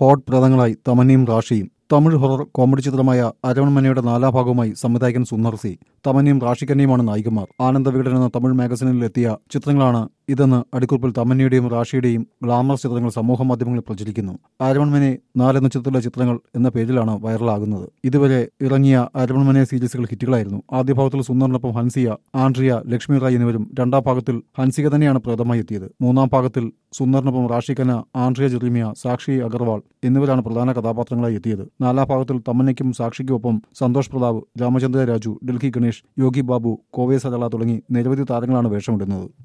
hot പ്രേതങ്ങളായി തമന്നയും റാഷിയും തമിഴ് ഹൊറർ കോമഡി ചിത്രമായ അരവൺമനയുടെ നാലാം ഭാഗവുമായി സംവിധായകൻ സുന്ദർ സി തമന്നയും റാഷിക്കന്നയുമാണ് നായികമാർ ആനന്ദ വികടൻ എന്ന തമിഴ് മാഗസിനിൽ എത്തിയ ചിത്രങ്ങളാണ് ഇതെന്ന് അടിക്കുറിപ്പിൽ തമന്നയുടെയും റാഷിയുടെയും ഗ്ലാമറസ് ചിത്രങ്ങൾ സമൂഹ മാധ്യമങ്ങളിൽ പ്രചരിക്കുന്നു അരവൺമനെ നാലെന്ന ചിത്രത്തിലെ ചിത്രങ്ങൾ എന്ന പേരിലാണ് വൈറലാകുന്നത് ഇതുവരെ ഇറങ്ങിയ അരവൺമനെ സീരീസുകൾ ഹിറ്റുകളായിരുന്നു ആദ്യ ഭാഗത്തിൽ സുന്ദറിനൊപ്പം ഹൻസിയ ആൻഡ്രിയ ലക്ഷ്മി റായ് എന്നിവരും രണ്ടാം ഭാഗത്തിൽ ഹൻസിക തന്നെയാണ് പ്രേതമായി എത്തിയത് മൂന്നാം ഭാഗത്തിൽ സുന്ദറിനൊപ്പം റാഷിഖന ആൻഡ്രിയ ജെറീമിയ സാക്ഷി അഗർവാൾ എന്നിവരാണ് പ്രധാന കഥാപാത്രങ്ങളായി എത്തിയത് നാലാം ഭാഗത്തിൽ തമന്നയ്ക്കും സാക്ഷിക്കുമൊപ്പം സന്തോഷ് പ്രതാപ് രാമചന്ദ്ര രാജു ഡൽഹി ഗണേഷ് യോഗി ബാബു കോവേ സരള തുടങ്ങി നിരവധി താരങ്ങളാണ് വേഷമിടുന്നത്